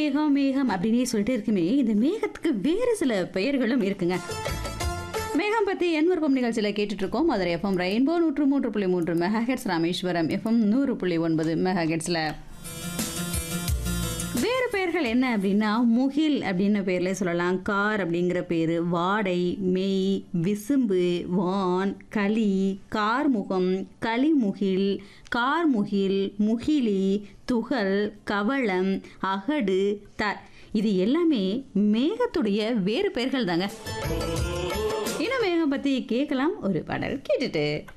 மேகம் மேகம் அப்படின்னே சொல்லிட்டு இருக்குமே இந்த மேகத்துக்கு வேறு சில பெயர்களும் இருக்குங்க மேகம் பற்றி என் விருப்பம் நிகழ்ச்சியில் கேட்டுட்டு இருக்கோம் மதுரை எஃப்எம் ரெயின்போ நூற்று மூன்று புள்ளி மூன்று மெகாஹெட்ஸ் ராமேஸ்வரம் எஃப்எம் நூறு புள்ளி ஒன்பது மெகாஹெட்ஸில் வேறு பெயர்கள் என்ன அப்படின்னா முகில் அப்படின்னு பேர்ல சொல்லலாம் கார் அப்படிங்கிற பேர் வாடை மெய் விசும்பு வான் களி கார்முகம் களிமுகில் கார்முகில் முகிலி துகள் கவளம் அகடு த இது எல்லாமே மேகத்துடைய வேறு பெயர்கள் தாங்க இன்னும் மேகம் பற்றி கேட்கலாம் ஒரு பாடல் கேட்டுட்டு